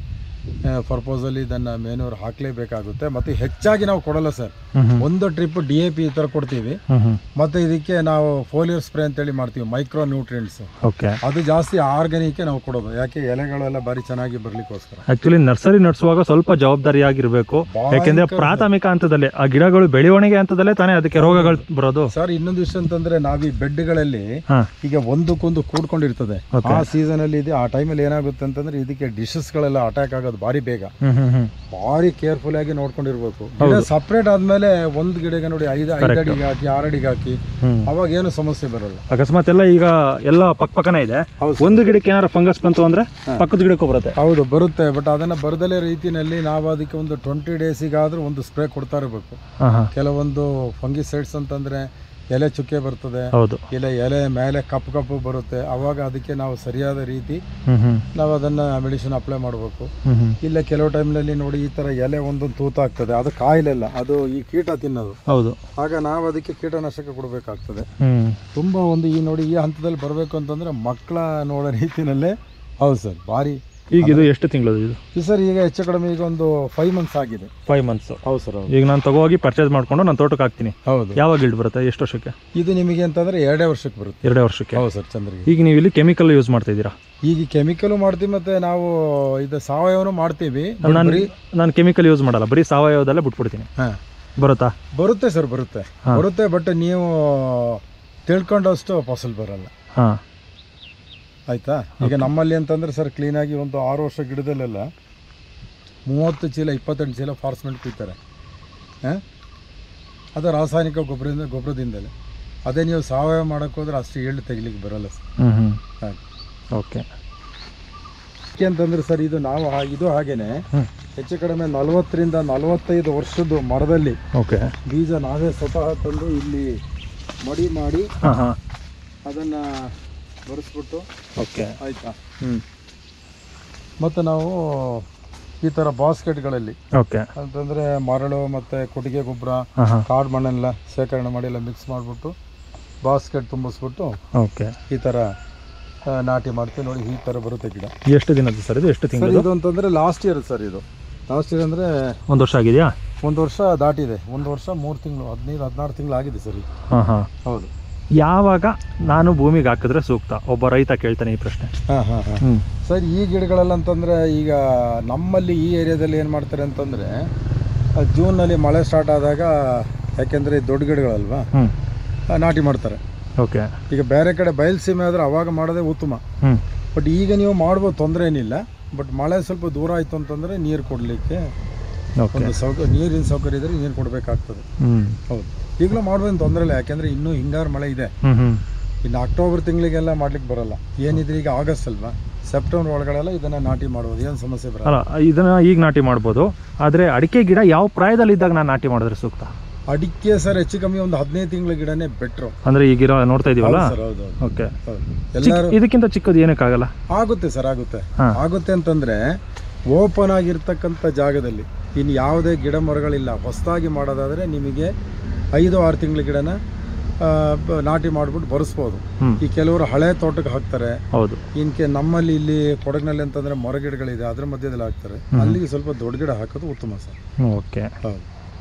[SPEAKER 1] ಪರ್ಪೋಸಲ್ಲಿ ಇದನ್ನು ಮೇನೂರು ಹಾಕಲೇಬೇಕಾಗುತ್ತೆ ಮತ್ತು ಹೆಚ್ಚಾಗಿ ನಾವು ಕೊಡಲ್ಲ ಸರ್
[SPEAKER 3] ಹ್ಮ್ ಹ್ಮ್
[SPEAKER 1] ಒಂದು ಟ್ರಿಪ್ ಡಿ ಎ ಪಿ ಈ ಥರ ಕೊಡ್ತೀವಿ
[SPEAKER 3] ಹ್ಮ್ ಹ್ಮ್
[SPEAKER 1] ಮತ್ತು ಇದಕ್ಕೆ ನಾವು ಫೋಲಿಯರ್ ಸ್ಪ್ರೇ ಅಂತೇಳಿ ಮಾಡ್ತೀವಿ ಮೈಕ್ರೋ ನ್ಯೂಟ್ರಿಯೆಂಟ್ಸ್
[SPEAKER 3] ಓಕೆ
[SPEAKER 1] ಅದು ಜಾಸ್ತಿ ಆರ್ಗ್ಯಾನಿಕ್ಕೆ ನಾವು ಕೊಡೋದು ಯಾಕೆ ಎಲೆಗಳೆಲ್ಲ ಬಾರಿ ಚೆನ್ನಾಗಿ ಬರ್ಲಿಕ್ಕೋಸ್ಕರ
[SPEAKER 3] ಆಕ್ಚುಲಿ ನರ್ಸರಿ ನಡೆಸುವಾಗ ಸ್ವಲ್ಪ ಜವಾಬ್ದಾರಿಯಾಗಿರ್ಬೇಕು ಯಾಕೆಂದ್ರೆ ಪ್ರಾಥಮಿಕ ಹಂತದಲ್ಲೇ ಆ ಗಿಡಗಳು ಬೆಳವಣಿಗೆ ಹಂತದಲ್ಲೇ ತಾನೇ ಅದಕ್ಕೆ ರೋಗಗಳು ಬರೋದು
[SPEAKER 1] ಸರ್ ಇನ್ನೊಂದು ವಿಷಯ ಅಂತಂದ್ರೆ ನಾವು ಈ ಬೆಡ್ಗಳಲ್ಲಿ
[SPEAKER 3] ಹಾ
[SPEAKER 1] ಈಗ ಒಂದಕ್ಕೊಂದು ಕೂಡ್ಕೊಂಡಿರ್ತದೆ
[SPEAKER 3] Okay.
[SPEAKER 1] ಆ ಸೀಸನ್ ಅಲ್ಲಿ ಇದೆ ಆ ಟೈಮಲ್ಲಿ ಏನಾಗುತ್ತೆ ಅಂತಂದ್ರೆ ಇದಕ್ಕೆ ಡಿಶಸ್ ಗಳೆಲ್ಲ ಅಟ್ಯಾಕ್ ಆಗೋದು ಭಾರಿ ಬೇಗ
[SPEAKER 3] ಹ್ಮ್ ಹ್ಮ್ ಹ್ಮ್
[SPEAKER 1] ಭಾರಿ ಕೇರ್ಫುಲ್ ಆಗಿ ನೋಡ್ಕೊಂಡಿರ್ಬೇಕು ಗಿಡ ಸಪ್ರೇಟ್ ಆದ್ಮೇಲೆ ಒಂದ್ ಗಿಡಗೆ ನೋಡಿ ಐದು ಐದು ಅಡಿಗೆ ಹಾಕಿ ಆರು ಅಡಿಗೆ ಹಾಕಿ
[SPEAKER 3] ಹ್ಮ್
[SPEAKER 1] ಅವಾಗ ಏನು ಸಮಸ್ಯೆ ಬರಲ್ಲ
[SPEAKER 3] ಅಕಸ್ಮಾತ್ ಎಲ್ಲ ಈಗ ಎಲ್ಲ ಪಕ್ಕ ಪಕ್ಕನೇ ಇದೆ
[SPEAKER 1] ಹೌದು
[SPEAKER 3] ಒಂದು ಗಿಡಕ್ಕೆ ಏನಾರ ಫಂಗಸ್ ಬಂತು ಅಂದ್ರೆ ಪಕ್ಕದ ಗಿಡಕ್ಕೂ ಬರುತ್ತೆ
[SPEAKER 1] ಹೌದು ಬರುತ್ತೆ ಬಟ್ ಅದನ್ನ ಬರದಲೇ ರೀತಿನಲ್ಲಿ ನಾವು ಅದಕ್ಕೆ ಒಂದು ಟ್ವೆಂಟಿ ಡೇಸಿಗಾದ್ರೂ ಒಂದು ಸ್ಪ್ರೇ ಕೊಡ್ತಾ ಇರಬೇಕು
[SPEAKER 3] ಹಾ ಹಾ
[SPEAKER 1] ಕೆಲವೊಂದು ಫಂಗಿಸೈಡ್ಸ್ ಅಂತಂದ್ರೆ ಎಲೆ ಚುಕ್ಕೆ ಬರ್ತದೆ
[SPEAKER 3] ಹೌದು
[SPEAKER 1] ಇಲ್ಲ ಎಲೆ ಮೇಲೆ ಕಪ್ಪು ಕಪ್ಪು ಬರುತ್ತೆ ಅವಾಗ ಅದಕ್ಕೆ ನಾವು ಸರಿಯಾದ ರೀತಿ
[SPEAKER 3] ಹ್ಮ್ ಹ್ಮ್
[SPEAKER 1] ನಾವು ಅದನ್ನ ಮೆಡಿಸಿನ್ ಅಪ್ಲೈ ಮಾಡಬೇಕು
[SPEAKER 3] ಹ್ಮ್ ಹ್ಮ್
[SPEAKER 1] ಇಲ್ಲ ಕೆಲವು ಟೈಮ್ನಲ್ಲಿ ನೋಡಿ ಈ ಥರ ಎಲೆ ಒಂದೊಂದು ತೂತಾಗ್ತದೆ ಅದು ಕಾಯಿಲೆಲ್ಲ ಅದು ಈ ಕೀಟ ತಿನ್ನೋದು
[SPEAKER 3] ಹೌದು
[SPEAKER 1] ಆಗ ನಾವು ಅದಕ್ಕೆ ಕೀಟನಾಶಕ ಕೊಡಬೇಕಾಗ್ತದೆ
[SPEAKER 3] ಹ್ಮ್
[SPEAKER 1] ತುಂಬ ಒಂದು ಈ ನೋಡಿ ಈ ಹಂತದಲ್ಲಿ ಬರಬೇಕು ಅಂತಂದರೆ ಮಕ್ಕಳ ನೋಡೋ ರೀತಿಯಲ್ಲೇ ಹೌದು ಸರ್ ಭಾರಿ
[SPEAKER 3] ಈಗ ಇದು ಎಷ್ಟು ತಿಂಗಳದು ಇದು
[SPEAKER 1] ಈ ಸರ್ ಈಗ ಹೆಚ್ಚು ಕಡಿಮೆ ಈಗ ಒಂದು ಫೈವ್ ಮಂತ್ಸ್ ಆಗಿದೆ
[SPEAKER 3] ಫೈವ್ ಮಂತ್ಸ್
[SPEAKER 1] ಹೌದು ಸರ್ ಹೌದು
[SPEAKER 3] ಈಗ ನಾನು ತಗೋಗಿ ಪರ್ಚೇಸ್ ಮಾಡ್ಕೊಂಡು ನಾನು ತೋಟಕ್ಕೆ ಹಾಕ್ತೀನಿ
[SPEAKER 1] ಹೌದು
[SPEAKER 3] ಯಾವಾಗ ಗಿಲ್ಡ್ ಬರುತ್ತೆ ಎಷ್ಟು ವರ್ಷಕ್ಕೆ
[SPEAKER 1] ಇದು ನಿಮಗೆ ಅಂತಂದರೆ ಎರಡೇ ವರ್ಷಕ್ಕೆ ಬರುತ್ತೆ
[SPEAKER 3] ಎರಡೇ ವರ್ಷಕ್ಕೆ
[SPEAKER 1] ಹೌದು ಸರ್ ಚಂದ್ರಿಗೆ
[SPEAKER 3] ಈಗ ನೀವು ಇಲ್ಲಿ ಕೆಮಿಕಲ್ ಯೂಸ್ ಮಾಡ್ತಾ ಇದ್ದೀರಾ
[SPEAKER 1] ಈಗ ಕೆಮಿಕಲು ಮಾಡ್ತೀವಿ ಮತ್ತು ನಾವು ಇದು ಸಾವಯವನು ಮಾಡ್ತೀವಿ but
[SPEAKER 3] ನಾನು
[SPEAKER 1] ಬರೀ
[SPEAKER 3] ನಾನು ಕೆಮಿಕಲ್ ಯೂಸ್ ಮಾಡಲ್ಲ ಬರೀ ಸಾವಯವದಲ್ಲೇ ಬಿಟ್ಬಿಡ್ತೀನಿ
[SPEAKER 1] ಹಾಂ
[SPEAKER 3] ಬರುತ್ತಾ
[SPEAKER 1] ಬರುತ್ತೆ ಸರ್ ಬರುತ್ತೆ ಬರುತ್ತೆ ಬಟ್ ನೀವು ತಿಳ್ಕೊಂಡಷ್ಟು ಫಸಲ್ ಬರಲ್ಲ
[SPEAKER 3] ಹಾಂ
[SPEAKER 1] ಆಯ್ತಾ ಈಗ ನಮ್ಮಲ್ಲಿ ಅಂತಂದ್ರೆ ಸರ್ ಕ್ಲೀನಾಗಿ ಒಂದು ಆರು ವರ್ಷ ಗಿಡದಲ್ಲೆಲ್ಲ ಮೂವತ್ತು ಚೀಲ ಇಪ್ಪತ್ತೆಂಟು ಚೀಲ ಫಾರ್ಸ್ಮೆಂಟ್ ಕುಯ್ತಾರೆ ಹಾಂ ಅದು ರಾಸಾಯನಿಕ ಗೊಬ್ಬರದಿಂದ ಗೊಬ್ಬರದಿಂದಲೇ ಅದೇ ನೀವು ಸಾವಯವ ಮಾಡೋಕ್ಕೆ ಹೋದ್ರೆ ಅಷ್ಟು ಎಳ್ಳು ತೆಗಿಲಿಕ್ಕೆ ಬರಲ್ಲ ಸರ್
[SPEAKER 3] ಹ್ಞೂ ಹ್ಞೂ
[SPEAKER 1] ಹಾಗೆ
[SPEAKER 3] ಓಕೆ
[SPEAKER 1] ಯಾಕೆ ಅಂತಂದ್ರೆ ಸರ್ ಇದು ನಾವು ಹಾ- ಇದು ಹಾಗೇನೆ
[SPEAKER 3] ಹ್ಮ್.
[SPEAKER 1] ಹೆಚ್ಚು ಕಡಿಮೆ ನಲವತ್ತರಿಂದ ನಲವತ್ತೈದು ವರ್ಷದ ಮರದಲ್ಲಿ
[SPEAKER 3] ಓಕೆ
[SPEAKER 1] ಬೀಜ ನಾವೇ ಸ್ವತಃ ತಂದು ಇಲ್ಲಿ ಮಡಿ ಮಾಡಿ
[SPEAKER 3] ಹಾಂ ಹಾಂ
[SPEAKER 1] ಅದನ್ನು ಬರೆಸ್ಬಿಟ್ಟು
[SPEAKER 3] ಓಕೆ
[SPEAKER 1] ಆಯಿತಾ
[SPEAKER 3] ಹ್ಞೂ
[SPEAKER 1] ಮತ್ತು ನಾವು ಈ ಥರ ಬಾಸ್ಕೆಟ್ಗಳಲ್ಲಿ
[SPEAKER 3] ಓಕೆ
[SPEAKER 1] ಅಂತಂದರೆ ಮರಳು ಮತ್ತು ಕೊಟ್ಟಿಗೆ ಗೊಬ್ಬರ
[SPEAKER 3] ಹಾಂ ಹಾಂ
[SPEAKER 1] ಕಾಡು ಮಣ್ಣೆಲ್ಲ ಶೇಖರಣೆ ಮಾಡಿ ಎಲ್ಲ ಮಿಕ್ಸ್ ಮಾಡಿಬಿಟ್ಟು ಬಾಸ್ಕೆಟ್ ತುಂಬಿಸ್ಬಿಟ್ಟು
[SPEAKER 3] ಓಕೆ
[SPEAKER 1] ಈ ಥರ ಆ, ನಾಟಿ ಮಾಡ್ತೀವಿ ನೋಡಿ ಈ ಥರ ಬರುತ್ತೆ ಗಿಡ
[SPEAKER 3] ಎಷ್ಟು ದಿನದ್ದು ಸರ್ ಇದು ಎಷ್ಟು
[SPEAKER 1] ಸರ್
[SPEAKER 3] ತಿಂಗಳು
[SPEAKER 1] ಇದು ಅಂತಂದರೆ ಲಾಸ್ಟ್ ಇಯರ್ ಸರ್ ಇದು ಲಾಸ್ಟ್ ಇಯರ್ ಅಂದರೆ
[SPEAKER 3] ಒಂದು ವರ್ಷ ಆಗಿದೆಯಾ
[SPEAKER 1] ಒಂದು ವರ್ಷ ದಾಟಿದೆ ಒಂದು ವರ್ಷ ಮೂರು ತಿಂಗಳು ಹದಿನೈದು ಹದಿನಾರು ತಿಂಗಳು ಆಗಿದೆ ಸರ್ ಇದು
[SPEAKER 3] ಹಾಂ ಹಾಂ
[SPEAKER 1] ಹೌದು
[SPEAKER 3] ಯಾವಾಗ ನಾನು ಭೂಮಿಗೆ ಹಾಕಿದ್ರೆ ಸೂಕ್ತ ಒಬ್ಬ ರೈತ ಕೇಳ್ತಾನೆ ಈ ಪ್ರಶ್ನೆ
[SPEAKER 1] ಹಾಂ ಹಾಂ ಹಾಂ
[SPEAKER 3] ಹ್ಞೂ
[SPEAKER 1] ಸರ್ ಈ ಗಿಡಗಳೆಲ್ಲ ಅಂತಂದರೆ ಈಗ ನಮ್ಮಲ್ಲಿ ಈ ಏರಿಯಾದಲ್ಲಿ ಏನು ಮಾಡ್ತಾರೆ ಅಂತಂದರೆ ಜೂನ್ನಲ್ಲಿ ಮಳೆ ಸ್ಟಾರ್ಟ್ ಆದಾಗ ಯಾಕೆಂದರೆ ದೊಡ್ಡ ಗಿಡಗಳಲ್ವಾ
[SPEAKER 3] ಹ್ಞೂ
[SPEAKER 1] ಆ, ನಾಟಿ ಮಾಡ್ತಾರೆ ಓಕೆ ಈಗ ಬೇರೆ ಕಡೆ ಬಯಲುಸೀಮೆ ಆದರೆ ಅವಾಗ ಮಾಡೋದೇ ಉತ್ತಮ
[SPEAKER 3] ಹ್ಞೂ
[SPEAKER 1] ಬಟ್ ಈಗ ನೀವು ಮಾಡ್ಬೋದು ತೊಂದರೆ ಏನಿಲ್ಲ ಬಟ್ ಮಳೆ ಸ್ವಲ್ಪ ದೂರ ಆಯಿತು ಅಂತಂದರೆ ನೀರು ಕೊಡಲಿಕ್ಕೆ
[SPEAKER 3] ಓಕೆ
[SPEAKER 1] ಒಂದು ಸೌಕ ನೀರಿನ ಸೌಕರ್ಯ ಇದ್ದರೆ ನೀರು ಕೊಡಬೇಕಾಗ್ತದೆ
[SPEAKER 3] ಹ್ಞೂ
[SPEAKER 1] ಹೌದು ಈಗಲೂ ಮಾಡ್ಬೋದು ತೊಂದರೆ ಇಲ್ಲ ಯಾಕೆಂದರೆ ಇನ್ನೂ ಹಿಂಗಾರು ಮಳೆ ಇದೆ
[SPEAKER 3] ಹ್ಞೂ ಹ್ಞೂ
[SPEAKER 1] ಇನ್ನು ಅಕ್ಟೋಬರ್ ತಿಂಗಳಿಗೆಲ್ಲ ಮಾಡ್ಲಿಕ್ಕೆ ಬರಲ್ಲ ಏನಿದ್ರೆ ಈಗ ಆಗಸ್ಟ್ ಅಲ್ವಾ ಸೆಪ್ಟೆಂಬರ್ ಒಳಗಡೆಲ್ಲ ಇದನ್ನು ನಾಟಿ ಮಾಡ್ಬೋದು ಏನು ಸಮಸ್ಯೆ ಬರಲ್ಲ
[SPEAKER 3] ಅಲ್ಲ ಇದನ್ನ ಈಗ ನಾಟಿ ಮಾಡ್ಬೋದು ಆದರೆ ಅಡಿಕೆ ಗಿಡ ಯಾವ ಪ್ರಾಯದಲ್ಲಿ ಇದ್ದಾಗ ನಾನು ನಾಟಿ ಮಾಡಿದ್ರೆ ಸೂಕ್ತ
[SPEAKER 1] ಅಡಿಕೆ ಸರ್ ಹೆಚ್ಚು ಕಮ್ಮಿ ಒಂದು ಹದಿನೈದು ತಿಂಗಳ ಗಿಡನೇ ಬೆಟ್ರು
[SPEAKER 3] ಅಂದ್ರೆ ಈಗಿರೋ ನೋಡ್ತಾ ಇದೀವಲ್ಲ
[SPEAKER 1] ಸರ್ ಹೌದು ಹೌದು
[SPEAKER 3] ಓಕೆ
[SPEAKER 1] ಹೌದು ಎಲ್ಲರೂ
[SPEAKER 3] ಇದಕ್ಕಿಂತ ಚಿಕ್ಕದು ಏನಕ್ಕಾಗಲ್ಲ
[SPEAKER 1] ಆಗುತ್ತೆ ಸರ್ ಆಗುತ್ತೆ
[SPEAKER 3] ಹಾ.
[SPEAKER 1] ಆಗುತ್ತೆ ಅಂತಂದ್ರೆ ಓಪನ್ ಆಗಿರ್ತಕ್ಕಂಥ ಜಾಗದಲ್ಲಿ ಇನ್ನು ಯಾವುದೇ ಗಿಡ ಮರಗಳಿಲ್ಲ ಹೊಸದಾಗಿ ಮಾಡೋದಾದ್ರೆ ನಿಮಗೆ ಐದು ಆರು ತಿಂಗಳ ಗಿಡನ ಆ, ಬ- ನಾಟಿ ಮಾಡ್ಬಿಟ್ಟು ಬರೆಸ್ಬೋದು
[SPEAKER 3] ಹ್ಮ್
[SPEAKER 1] ಈ ಕೆಲವರು ಹಳೆ ತೋಟಕ್ಕೆ ಹಾಕ್ತಾರೆ
[SPEAKER 3] ಹೌದು
[SPEAKER 1] ಇನ್ಕೆ ನಮ್ಮಲ್ಲಿ ಇಲ್ಲಿ ಕೊಡಗಿನಲ್ಲಿ ಅಂತಂದ್ರೆ ಮರ ಗಿಡಗಳಿದೆ ಅದ್ರ ಮಧ್ಯದಲ್ಲಿ ಹಾಕ್ತಾರೆ ಅಲ್ಲಿಗೆ ಸ್ವಲ್ಪ ದೊಡ್ಡ ಗಿಡ ಹಾಕೋದು ಉತ್ತಮ ಸರ್
[SPEAKER 3] ಓಕೆ
[SPEAKER 1] ಹೌದು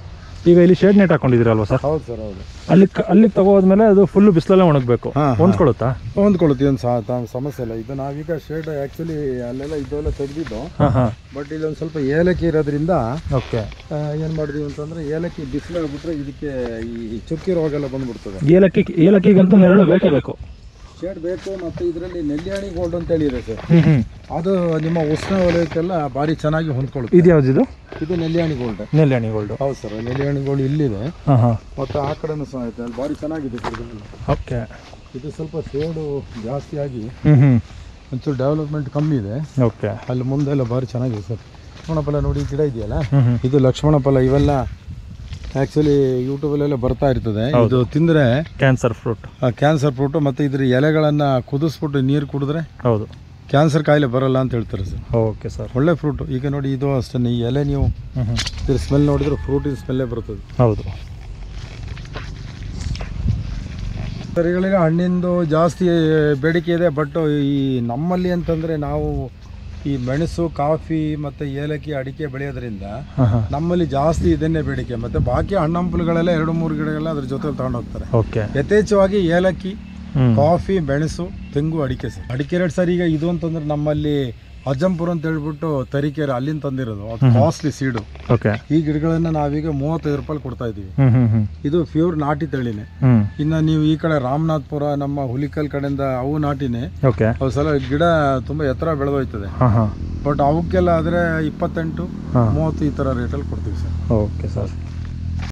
[SPEAKER 3] ಈಗ ಇಲ್ಲಿ ಶೇಡ್ ನೆಟ್ ಹಾಕೊಂಡಿದ್ದೀರಲ್ವಾ ಸರ್
[SPEAKER 1] ಹೌದು ಸರ್ ಹೌದು
[SPEAKER 3] ಅಲ್ಲಿ ಅಲ್ಲಿಗೆ ತಗೋದ್ಮೇಲೆ ಅದು ಫುಲ್ ಬಿಸಿಲಲ್ಲೇ ಒಣಗಬೇಕು
[SPEAKER 1] ಹಾ, ಹಾ.
[SPEAKER 3] ಹೊಂದ್ಕೊಳುತ್ತಾ
[SPEAKER 1] ಹೊಂದ್ಕೊಳ್ತೀವಿ ಒಂದು ಸಹ ತ- ಸಮಸ್ಯೆ ಇಲ್ಲ ಇದು ನಾವೀಗ ಶೇಡ್ ಆ್ಯಕ್ಚುಲಿ ಅಲ್ಲೆಲ್ಲ ಇದೆಲ್ಲ ತೆಗೆದಿದ್ದು
[SPEAKER 3] ಹಾಂ ಹಾಂ
[SPEAKER 1] ಬಟ್ ಇಲ್ಲಿ ಒಂದು ಸ್ವಲ್ಪ ಏಲಕ್ಕಿ ಇರೋದ್ರಿಂದ
[SPEAKER 3] ಓಕೆ
[SPEAKER 1] ಏನು ಮಾಡಿದೀವಿ ಅಂತಂದ್ರೆ ಏಲಕ್ಕಿ ಬಿಸಿಲು ಬಿಟ್ರೆ ಇದಕ್ಕೆ ಈ ಚುಕ್ಕಿ ರೋಗ ಎಲ್ಲ ಬಂದ್ಬಿಡ್ತದೆ
[SPEAKER 3] ಏಲಕ್ಕಿ ಏಲಕ್ಕಿಗಂತೂ ನೆರಳು ಬೇಕೇ ಬೇಕು
[SPEAKER 1] ಶೇಡ್ ಬೇಕು ಮತ್ತು ಇದರಲ್ಲಿ ನೆಲ್ಲಿಯಾಣಿ ಗೋಲ್ಡ್ ಅಂತ ಹೇಳಿದೆ ಸರ್
[SPEAKER 3] ಹ್ಞೂ ಹ್ಞೂ
[SPEAKER 1] ಅದು ನಿಮ್ಮ ಉಷ್ಣ ವಲಯಕ್ಕೆಲ್ಲ ಭಾರಿ ಚೆನ್ನಾಗಿ ಹೊಂದ್ಕೊಳ್ಳುತ್ತೆ
[SPEAKER 3] ಇದು ಯಾವ್ದಿದು
[SPEAKER 1] ಇದು ನೆಲ್ಲಿಯಾಣಿ ಗೋಲ್ಡ್
[SPEAKER 3] ನೆಲ್ಯಾಣಿ ಗೋಲ್ಡು
[SPEAKER 1] ಹೌದು ಸರ್ ನೆಲ್ಲಿಯಾಣಿ ಗೋಲ್ಡ್ ಇಲ್ಲಿದೆ
[SPEAKER 3] ಹಾಂ ಹಾಂ
[SPEAKER 1] ಮತ್ತು ಆ ಕಡೆನೂ ಸಹ ಐತೆ ಅಲ್ಲಿ ಭಾರಿ ಚೆನ್ನಾಗಿದೆ ಗಿಡಗಳೆಲ್ಲ.
[SPEAKER 3] ಓಕೆ
[SPEAKER 1] ಇದು ಸ್ವಲ್ಪ ಶೇಡು ಜಾಸ್ತಿ ಆಗಿ
[SPEAKER 3] ಹ್ಞೂ ಹ್ಞೂ
[SPEAKER 1] ಒಂಚೂರು ಡೆವಲಪ್ಮೆಂಟ್ ಕಮ್ಮಿ ಇದೆ
[SPEAKER 3] ಓಕೆ
[SPEAKER 1] ಅಲ್ಲಿ ಮುಂದೆಲ್ಲ ಭಾರಿ ಚೆನ್ನಾಗಿದೆ ಸರ್ ಲಕ್ಷ್ಮಣ ಫಲ ನೋಡಿ ಈ ಗಿಡ ಇದೆಯಲ್ಲ
[SPEAKER 3] ಹ್ಞೂ ಹ್ಞೂ
[SPEAKER 1] ಇದು ಲಕ್ಷ್ಮಣ ಫಲ ಇವೆಲ್ಲ ಆ್ಯಕ್ಚುಲಿ ಯೂಟ್ಯೂಬಲ್ಲೆಲ್ಲ ಬರ್ತಾ ಇರ್ತದೆ ಇದು ತಿಂದರೆ
[SPEAKER 3] ಕ್ಯಾನ್ಸರ್ ಫ್ರೂಟ್
[SPEAKER 1] ಕ್ಯಾನ್ಸರ್ ಫ್ರೂಟು ಮತ್ತು ಇದ್ರ ಎಲೆಗಳನ್ನು ಕುದಿಸ್ಬಿಟ್ಟು ನೀರು ಕುಡಿದ್ರೆ
[SPEAKER 3] ಹೌದು
[SPEAKER 1] ಕ್ಯಾನ್ಸರ್ ಕಾಯಿಲೆ ಬರಲ್ಲ ಅಂತ ಹೇಳ್ತಾರೆ ಸರ್
[SPEAKER 3] ಓಕೆ ಸರ್
[SPEAKER 1] ಒಳ್ಳೆ ಫ್ರೂಟು ಈಗ ನೋಡಿ ಇದು ಅಷ್ಟೇ ಈ ಎಲೆ ನೀವು
[SPEAKER 3] ಹ್ಞೂ ಹ್ಞೂ
[SPEAKER 1] ಇದ್ರ ಸ್ಮೆಲ್ ನೋಡಿದ್ರೆ ಫ್ರೂಟಿನ ಸ್ಮೆಲ್ಲೇ ಬರ್ತದೆ
[SPEAKER 3] ಹೌದು
[SPEAKER 1] ಸರಿಗಳಿಗೆ ಹಣ್ಣಿಂದು ಜಾಸ್ತಿ ಬೇಡಿಕೆ ಇದೆ ಬಟ್ ಈ ನಮ್ಮಲ್ಲಿ ಅಂತಂದರೆ ನಾವು ಈ ಮೆಣಸು ಕಾಫಿ ಮತ್ತು ಏಲಕ್ಕಿ ಅಡಿಕೆ ಬೆಳೆಯೋದ್ರಿಂದ
[SPEAKER 3] ಹಾಂ ಹಾಂ
[SPEAKER 1] ನಮ್ಮಲ್ಲಿ ಜಾಸ್ತಿ ಇದನ್ನೇ ಬೇಡಿಕೆ ಮತ್ತು ಬಾಕಿ ಹಣ್ಣಂಪಲುಗಳೆಲ್ಲ ಎರಡು ಮೂರು ಗಿಡಗಳೆಲ್ಲ ಅದ್ರ ಜೊತೆ ತಗೊಂಡು ಹೋಗ್ತಾರೆ
[SPEAKER 3] ಓಕೆ
[SPEAKER 1] ಯಥೇಚ್ಛವಾಗಿ ಏಲಕ್ಕಿ
[SPEAKER 3] ಹ್ಞೂ
[SPEAKER 1] ಕಾಫಿ ಮೆಣಸು ತೆಂಗು ಅಡಿಕೆ ಸರ್ ಅಡಿಕೆ ರೇಟ್ ಸರ್ ಈಗ ಇದು ಅಂತಂದ್ರೆ ನಮ್ಮಲ್ಲಿ ಅಜ್ಜಂಪುರ ಅಂತ ಹೇಳ್ಬಿಟ್ಟು ತರೀಕೆರೆ ಅಲ್ಲಿಂದ ತಂದಿರೋದು ಅದು ಕಾಸ್ಟ್ಲಿ ಸೀಡು
[SPEAKER 3] ಓಕೆ
[SPEAKER 1] ಈ ಗಿಡಗಳನ್ನ ನಾವೀಗ ಮೂವತ್ತೈದು ರೂಪಾಯಿ ಕೊಡ್ತಾ ಇದ್ದೀವಿ
[SPEAKER 3] ಹ್ಞೂ ಹ್ಞೂ ಹ್ಞೂ
[SPEAKER 1] ಇದು ಪ್ಯೂರ್ ನಾಟಿ ತಳಿನೇ
[SPEAKER 3] ಹ್ಞೂ
[SPEAKER 1] ಇನ್ನು ನೀವು ಈ ಕಡೆ ರಾಮನಾಥ್ಪುರ ನಮ್ಮ ಹುಲಿಕಲ್ ಕಡೆಯಿಂದ ಅವು ನಾಟಿನೇ
[SPEAKER 3] ಓಕೆ
[SPEAKER 1] ಅವು ಸಲ ಗಿಡ ತುಂಬ ಎತ್ತರ ಬೆಳೆದೋಯ್ತದೆ
[SPEAKER 3] ಹಾಂ ಹಾಂ
[SPEAKER 1] ಬಟ್ ಅವಕ್ಕೆಲ್ಲ ಆದರೆ ಇಪ್ಪತ್ತೆಂಟು
[SPEAKER 3] ಹಾಂ
[SPEAKER 1] ಮೂವತ್ತು ಈ ಥರ ರೇಟಲ್ಲಿ ಕೊಡ್ತೀವಿ ಸರ್
[SPEAKER 3] ಓಕೆ ಸರ್